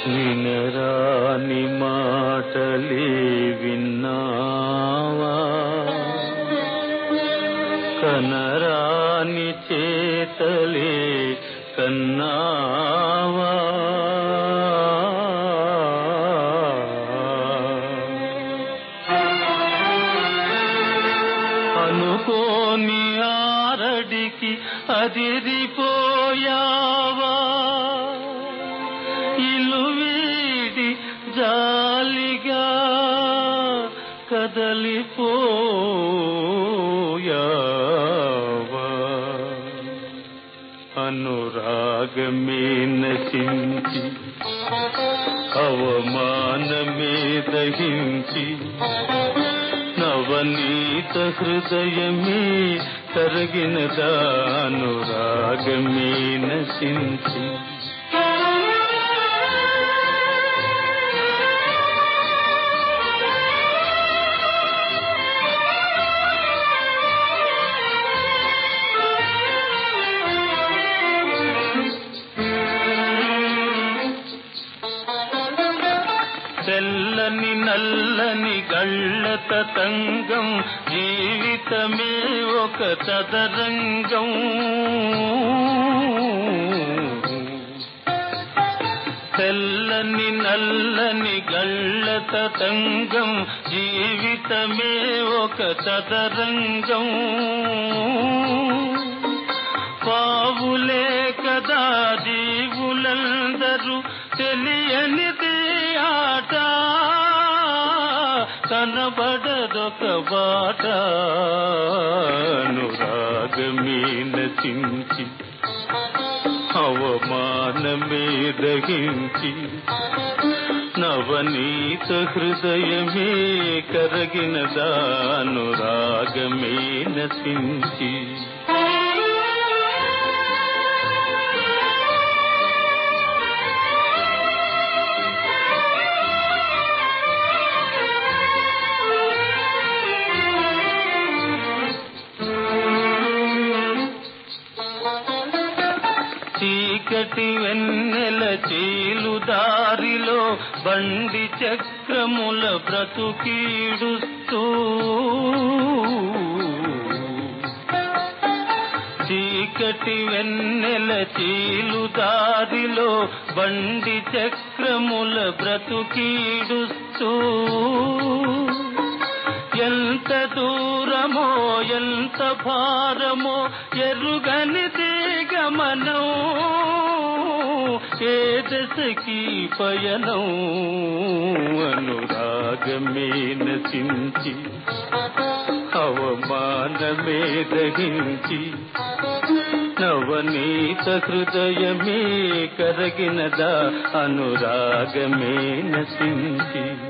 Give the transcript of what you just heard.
వినరాని మాటలే విన్నావా కనరాని చేతలే కన్నావా అనుకోని ఆరడికి అదిరిపోయావా ఇల్లు వీడి జాలిగా కదలిపోయావా అనురాగమే నశించి అవమానమే దహించి నవనీత హృదయమే కరగిన దానురాగమే నశించి తెల్లని నల్లని గళ్ళత తంగం జీవితమే ఒక చదరంగం తెల్లని నల్లని గళ్ళత తంగం జీవితమే ఒక చదరంగం పావులే కదా జీవులందరూ తెలియనిది ఆట కనబడదొక బాట అనురాగమే నచించి అవమానమే దహించి నవనీత హృదయమే కరగిన దానురాగమే నచించి చీకటి వెన్నెల చీలు దారిలో బండి చక్రముల బ్రతుకీడుస్తూ చీకటి వెన్నెల చీలు దారిలో బండి చక్రముల బ్రతుకీడుస్తూ ఎంత దూరమో ఎంత భారమో ఎరుగని గమనం ఏ దశకి పయనం అనురాగమే నచించి అవమానమే దహించి నవనీత హృదయమే కరగినదా అనురాగమే నచించి